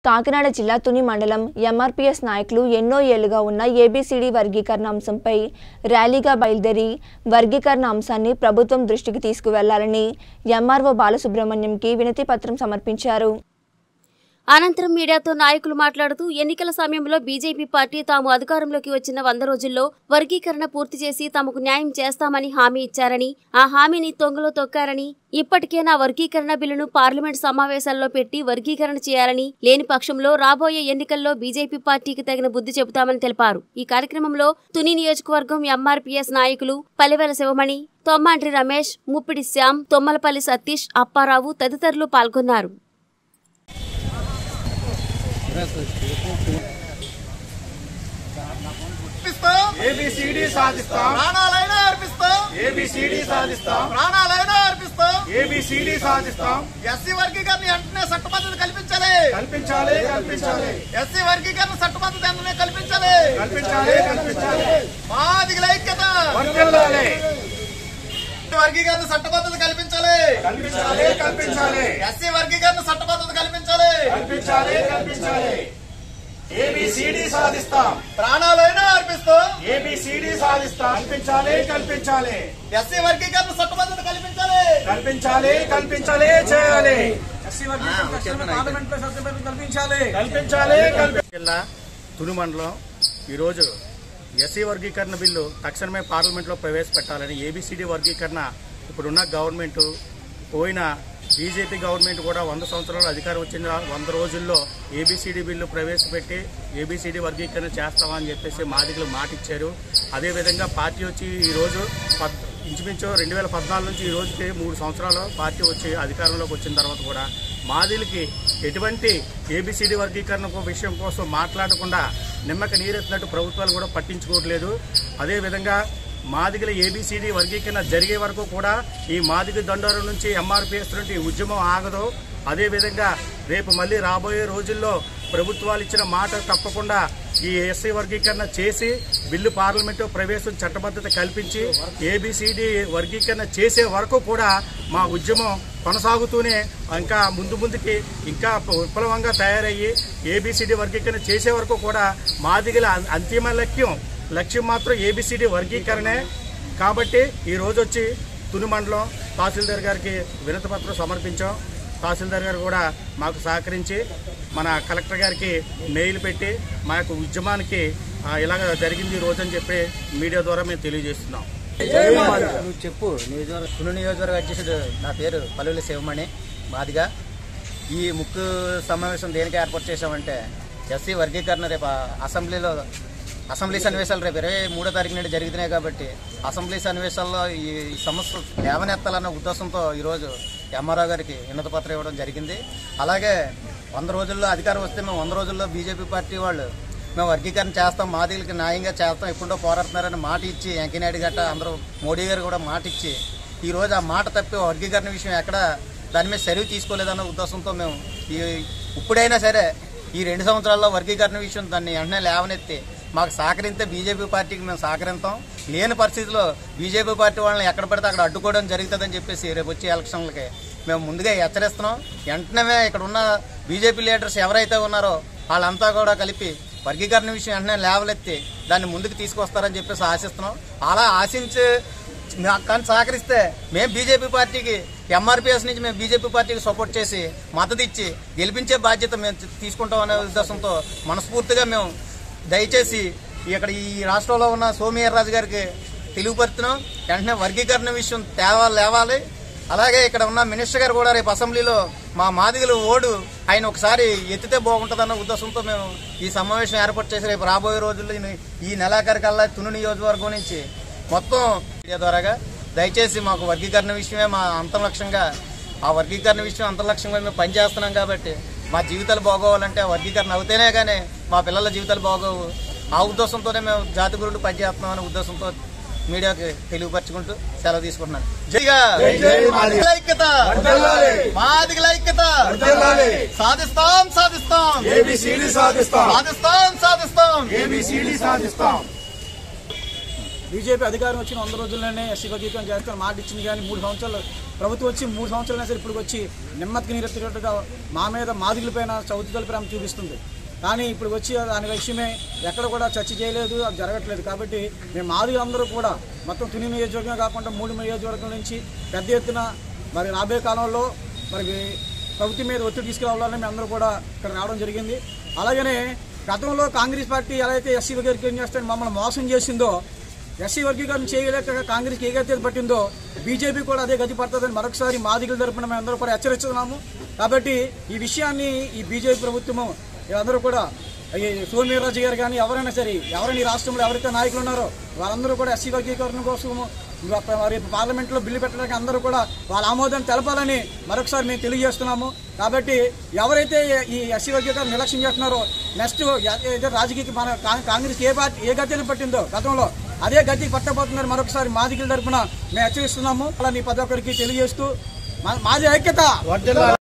కాకినాడ జిల్లా తుని మండలం ఎంఆర్పీఎస్ నాయకులు ఎన్నో ఏళ్లుగా ఉన్న ఏబీసీడీ వర్గీకరణ అంశంపై ర్యాలీగా బయలుదేరి వర్గీకరణ అంశాన్ని ప్రభుత్వం దృష్టికి తీసుకువెళ్లాలని ఎంఆర్ఓ బాలసుబ్రహ్మణ్యంకి వినతి పత్రం సమర్పించారు అనంతరం మీడియాతో నాయకులు మాట్లాడుతూ ఎన్నికల సమయంలో బీజేపీ పార్టీ తాము అధికారంలోకి వచ్చిన వంద రోజుల్లో వర్గీకరణ పూర్తి చేసి తమకు న్యాయం చేస్తామని హామీ ఇచ్చారని ఆ హామీని తొంగలో తొక్కారని ఇప్పటికే నా వర్గీకరణ బిల్లును పార్లమెంట్ సమావేశాల్లో పెట్టి వర్గీకరణ చేయాలని లేని పక్షంలో రాబోయే ఎన్నికల్లో బీజేపీ పార్టీకి తగిన బుద్ధి చెబుతామని తెలిపారు ఈ కార్యక్రమంలో తుని నియోజకవర్గం ఎంఆర్పీఎస్ నాయకులు పలివెల శివమణి తొమ్మాండ్రి రమేష్ ముప్పిడి శ్యామ్ తొమ్మలపల్లి సతీష్ అప్పారావు తదితరులు పాల్గొన్నారు అర్పిస్తాం ఏబిసిడి సాధిస్తాం ప్రాణాలైనా అర్పిస్తాం ఏబిసిడి సాధిస్తాం ప్రాణాలైనా అర్పిస్తాం ఏబిసిడి సాధిస్తాం ఎస్సీ వర్గీకరణ వెంటనే చట్టబద్ధత కల్పించాలి కల్పించాలి కల్పించాలి ఎస్సీ వర్గీకరణ చట్టబద్ధత వెంటనే కల్పించాలి కల్పించాలి కల్పించాలి మాదిగల ఐక్యత వర్ధిల్లాలి వర్గీకరణ చట్టబద్ధత కల్పించాలి కల్పించాలి కల్పించాలి ఎస్సీ వర్గీకరణ చట్టబద్ధత కల్పించాలి కల్పించాలి కల్పించాలి ఏబిసిడి సాధిస్తాం ప్రాణాలైనా అర్పిస్తాం ఏబిసిడి సాధిస్తాం కల్పించాలి కల్పించాలి ఎస్సీ వర్గీకరణ చట్టబద్ధత కల్పించాలి కల్పించాలి కల్పించాలి చేయాలి కల్పించాలి కల్పించాలి జిల్లా తుని మండలం ఈరోజు ఎస్సీ వర్గీకరణ బిల్లు తక్షణమే పార్లమెంట్లో ప్రవేశపెట్టాలని ఏబిసిడి వర్గీకరణ ఇప్పుడున్న గవర్నమెంట్ పోయిన బీజేపీ గవర్నమెంట్ కూడా వంద సంవత్సరాలు అధికారం వచ్చిన వంద రోజుల్లో ఏబిసిడి బిల్లు ప్రవేశపెట్టి ఏబిసిడి వర్గీకరణ చేస్తామని చెప్పేసి మాదిగలు మాట ఇచ్చారు అదేవిధంగా పార్టీ వచ్చి ఈరోజు పద్ ఇంచుమించు రెండు వేల పద్నాలుగు నుంచి ఈ రోజుకి మూడు సంవత్సరాలు పార్టీ వచ్చి అధికారంలోకి వచ్చిన తర్వాత కూడా మాదిలకి ఎటువంటి ఏబిసిడి వర్గీకరణ కో- విషయం కోసం మాట్లాడకుండా నిమ్మక నీరెత్తినట్టు ప్రభుత్వాలు కూడా పట్టించుకోవట్లేదు అదేవిధంగా మాదిగల ఏబిసిడి వర్గీకరణ జరిగే వరకు కూడా ఈ మాదిగ దండోరం నుంచి ఎంఆర్పిఎస్ నుండి ఈ ఉద్యమం ఆగదు అదేవిధంగా రేపు మళ్ళీ రాబోయే రోజుల్లో ప్రభుత్వాలు ఇచ్చిన మాట తప్పకుండా ఈ ఎస్సీ వర్గీకరణ చేసి బిల్లు పార్లమెంటు ప్రవేశం చట్టబద్ధత కల్పించి ఏబిసిడి వర్గీకరణ చేసే వరకు కూడా మా ఉద్యమం కొనసాగుతూనే ఇంకా ముందు ముందుకి ఇంకా విప్లవంగా తయారయ్యి ఏబిసిడి వర్గీకరణ చేసే వరకు కూడా మాదిగల అం- అంతిమ లక్ష్యం లక్ష్యం మాత్రం ఏబిసిడి వర్గీకరణే కాబట్టి ఈ రోజు వచ్చి తుని మండలం తహసీల్దార్ గారికి వినతి పత్రం సమర్పించాం తహసీల్దార్ గారు కూడా మాకు సహకరించి మన కలెక్టర్ గారికి మెయిల్ పెట్టి మా యొక్క ఉద్యమానికి ఆ, ఇలాగ జరిగింది ఈ రోజు అని చెప్పి మీడియా ద్వారా మేము తెలియజేస్తున్నాం నువ్వు చెప్పు నియోజకవర్గ తుని నియోజకవర్గ అధ్యక్షుడు నా పేరు పల్లెల శివమణి మాదిగా ఈ ముక్కు సమావేశం దేనికి ఏర్పాటు చేశామంటే ఎస్సీ వర్గీకరణ రేపు ఆ అసెంబ్లీలో అసెంబ్లీ సన్నివేశాలు రేపు ఇరవై మూడో తారీఖు నుండి జరుగుతున్నాయి కాబట్టి అసెంబ్లీ సన్నివేశాల్లో ఈ ఈ సమస్య లేవనెత్తాలన్న ఉద్దేశంతో ఈరోజు ఎంఆర్ఓ గారికి వినతి పత్రం ఇవ్వడం జరిగింది అలాగే వంద రోజుల్లో అధికారం వస్తే మేము వంద రోజుల్లో బీజేపీ పార్టీ వాళ్ళు మేము వర్గీకరణ చేస్తాం మాదిగలకి న్యాయంగా చేస్తాం ఎప్పుడో పోరాడుతున్నారని మాట ఇచ్చి వెంకయ్యనాయుడు గట్ట అందరూ మోడీ గారు కూడా మాట ఇచ్చి ఈ రోజు ఆ మాట తప్పి వర్గీకరణ విషయం ఎక్కడ దాని మీద చర్య తీసుకోలేదన్న ఉద్దేశంతో మేము ఈ ఇప్పుడైనా సరే ఈ రెండు సంవత్సరాల్లో వర్గీకరణ విషయం దాన్ని వెంటనే లేవనెత్తి మాకు సహకరిస్తే బీజేపీ పార్టీకి మేము సహకరిస్తాం లేని పరిస్థితిలో బీజేపీ పార్టీ వాళ్ళని ఎక్కడ పడితే అక్కడ అడ్డుకోవడం జరుగుతుందని చెప్పేసి రేపు వచ్చే ఎలక్షన్లకి మేము ముందుగా హెచ్చరిస్తున్నాం వెంటనే ఇక్కడ ఉన్న బీజేపీ లీడర్స్ ఎవరైతే ఉన్నారో వాళ్ళంతా కూడా కలిపి వర్గీకరణ విషయం వెంటనే లేవలెత్తి దాన్ని ముందుకు తీసుకొస్తారని చెప్పేసి ఆశిస్తున్నాం అలా ఆశించి నాకు కానీ సహకరిస్తే మేము బీజేపీ పార్టీకి ఎంఆర్పీఎస్ నుంచి మేము బీజేపీ పార్టీకి సపోర్ట్ చేసి మద్దతు ఇచ్చి గెలిపించే బాధ్యత మేము తీ- తీసుకుంటాం అనే ఉద్దేశంతో మనస్ఫూర్తిగా మేము దయచేసి ఇక్కడ ఈ రాష్ట్రంలో ఉన్న సోమయ్యరాజు గారికి తెలియపరుస్తున్నాం వెంటనే వర్గీకరణ విషయం తేవాలి లేవాలి అలాగే ఇక్కడ ఉన్న మినిస్టర్ గారు కూడా రేపు అసెంబ్లీలో మా మాదిగలు ఓడు ఆయన ఒకసారి ఎత్తితే బాగుంటుందన్న ఉద్దేశంతో మేము ఈ సమావేశం ఏర్పాటు చేసి రేపు రాబోయే రోజుల్లో ఈ- ఈ నెలాఖరు కల్లా తుని నియోజకవర్గం నుంచి మొత్తం మీడియా ద్వారాగా దయచేసి మాకు వర్గీకరణ విషయమే మా అంతం లక్ష్యంగా ఆ వర్గీకరణ విషయం అంతం లక్ష్యంగా మేము పనిచేస్తున్నాం కాబట్టి మా జీవితాలు బాగోవాలంటే ఆ వర్గీకరణ అవుతేనే కానీ మా పిల్లల జీవితాలు బాగోవు ఆ ఉద్దేశంతోనే మేము జాతి గురుడు పనిచేస్తున్నాం అనే ఉద్దేశంతో మీడియాకి తెలియపరచుకుంటూ సెలవు తీసుకుంటున్నాను జైగా మాదిగల ఐక్యత మాదిగల ఐక్యత సాధిస్తాం సాధిస్తాం ఏబిసిడి సాధిస్తాం సాధిస్తాం సాధిస్తాం ఏబిసిడి సాధిస్తాం బీజేపీ అధికారం వచ్చిన వంద రోజుల్లోనే ఎస్సీ వర్గీకరణ చేస్తాను మాట ఇచ్చింది కానీ మూడు సంవత్సరాలు ప్రభుత్వం వచ్చి మూడు సంవత్సరాలైనా సరే ఇప్పుడు వచ్చి నెమ్మదికి నీరెత్తినట్టుగా మా మీద మాదిగులపైన చౌతికల ప్రేమ చూపిస్తుంది కానీ ఇప్పుడు వచ్చి దాని విషయమే ఎక్కడ కూడా చర్చ చేయలేదు అది జరగట్లేదు కాబట్టి మేము మాదిగ అందరూ కూడా మొత్తం తుని నియోజకవర్గమే కాకుండా మూడు నియోజకవర్గం నుంచి పెద్ద ఎత్తున మరి రాబోయే కాలంలో మరి ప్రభుత్వం మీద ఒత్తిడి తీసుకురావాలని మేము అందరూ కూడా ఇక్కడ రావడం జరిగింది అలాగనే గతంలో కాంగ్రెస్ పార్టీ ఎలా అయితే ఎస్సీ వర్గీకరణ చేస్తారని మమ్మల్ని మోసం చేసిందో ఎస్సీ వర్గీకరణ చేయలేక కాంగ్రెస్ ఏ గతి పట్టిందో బీజేపీ కూడా అదే గతి పడుతుందని మరొకసారి మాదిగల తరపున మేము అందరూ కూడా హెచ్చరిస్తున్నాము కాబట్టి ఈ విషయాన్ని ఈ బీజేపీ ప్రభుత్వము అందరూ కూడా ఈ సోమవీర్రాజు గారు కానీ ఎవరైనా సరే ఎవరైనా ఈ రాష్ట్రంలో ఎవరైతే నాయకులు ఉన్నారో వాళ్ళందరూ కూడా ఎస్సీ వర్గీకరణ కోసం రేపు పార్లమెంట్లో బిల్లు పెట్టడానికి అందరూ కూడా వాళ్ళ ఆమోదాన్ని తెలపాలని మరొకసారి మేము తెలియజేస్తున్నాము కాబట్టి ఎవరైతే ఈ ఎస్సీ వర్గీకరణ నిర్లక్ష్యం చేస్తున్నారో నెక్స్ట్ ఏదైతే రాజకీయ మన కా- కాంగ్రెస్ ఏ పార్టీ ఏ గతిని పట్టిందో గతంలో అదే గతి పట్టబోతున్నారు మరొకసారి మాదిగల తరపున మేము హెచ్చరిస్తున్నాము అలా మీ ప్రతి ఒక్కరికి తెలియజేస్తూ మా- మాది ఐక్యత